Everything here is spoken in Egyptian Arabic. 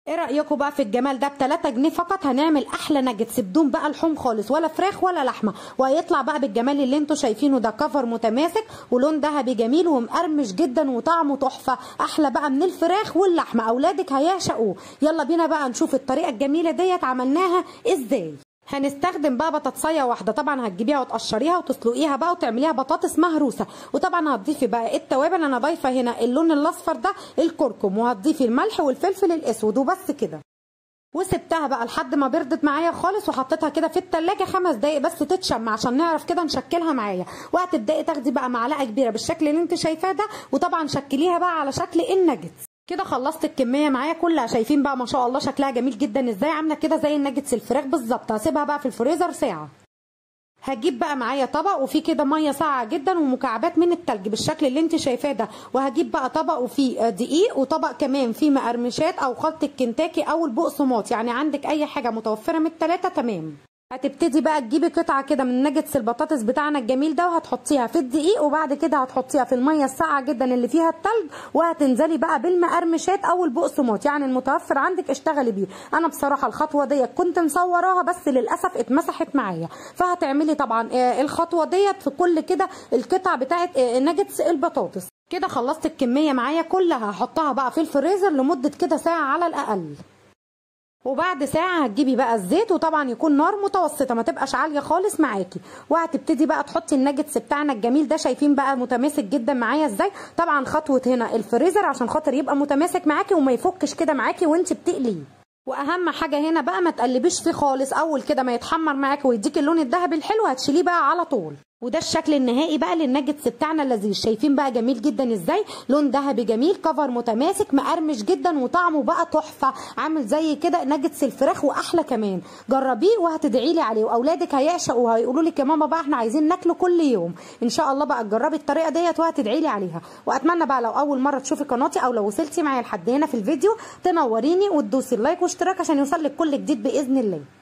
ايه رايكم بقى في الجمال ده ب 3 جنيه فقط هنعمل احلى ناجتس بدون بقى لحوم خالص ولا فراخ ولا لحمه وهيطلع بقى بالجمال اللي انتوا شايفينه ده كفر متماسك ولون ذهبي جميل ومقرمش جدا وطعمه تحفه احلى بقى من الفراخ واللحمه اولادك هيعشقوه يلا بينا بقى نشوف الطريقه الجميله ديت عملناها ازاي هنستخدم بقى بطاطسيه واحده طبعا هتجيبيها وتقشريها وتسلقيها بقى وتعمليها بطاطس مهروسه وطبعا هتضيفي بقى التوابل انا ضايفه هنا اللون الاصفر ده الكركم وهتضيفي الملح والفلفل الاسود وبس كده وسبتها بقى لحد ما بردت معايا خالص وحطيتها كده في التلاجة خمس دقايق بس تتشم عشان نعرف كده نشكلها معايا وهتبداي تاخدي بقى معلقه كبيره بالشكل اللي انت شايفاه ده وطبعا شكليها بقى على شكل الناجتس كده خلصت الكميه معايا كلها شايفين بقى ما شاء الله شكلها جميل جدا ازاي عامله كده زي الناجتس الفراخ بالظبط هسيبها بقى في الفريزر ساعه هجيب بقى معايا طبق وفيه كده ميه ساقعه جدا ومكعبات من التلج بالشكل اللي انت شايفاه ده وهجيب بقى طبق وفيه دقيق وطبق كمان فيه مقرمشات او خلطه كنتاكي او البقسماط يعني عندك اي حاجه متوفره من الثلاثه تمام هتبتدي بقى تجيبي قطعه كده من ناجتس البطاطس بتاعنا الجميل ده وهتحطيها في الدقيق وبعد كده هتحطيها في الميه الساقعه جدا اللي فيها التلج وهتنزلي بقى بالمقرمشات او البقسماط يعني المتوفر عندك اشتغلي بيه انا بصراحه الخطوه ديت كنت مصوراها بس للاسف اتمسحت معايا فهتعملي طبعا الخطوه ديت في كل كده القطع بتاعه ناجتس البطاطس كده خلصت الكميه معايا كلها هحطها بقى في الفريزر لمده كده ساعه على الاقل وبعد ساعة هتجيبي بقى الزيت وطبعا يكون نار متوسطة ما تبقاش عالية خالص معاكي وهتبتدي بقى تحطي الناجتس بتاعنا الجميل ده شايفين بقى متماسك جدا معايا ازاي طبعا خطوة هنا الفريزر عشان خاطر يبقى متماسك معاكي وما يفكش كده معاكي وانت بتقليه واهم حاجه هنا بقى ما تقلبيش فيه خالص اول كده ما يتحمر معاكي ويديك اللون الذهبي الحلو هتشيليه بقى على طول وده الشكل النهائي بقى للناجتس بتاعنا اللذيذ شايفين بقى جميل جدا ازاي لون ذهبي جميل كفر متماسك مقرمش جدا وطعمه بقى تحفه عامل زي كده ناجتس الفراخ واحلى كمان جربيه وهتدعي لي عليه واولادك هيعشقوا وهيقولوا لك يا ماما بقى احنا عايزين ناكله كل يوم ان شاء الله بقى تجربي الطريقه ديت وهتدعي لي عليها واتمنى بقى لو اول مره تشوفي قناتي او لو وصلتي معايا لحد هنا في الفيديو تنوريني وتدوسي اللايك واشتراك عشان يوصل لك كل جديد باذن الله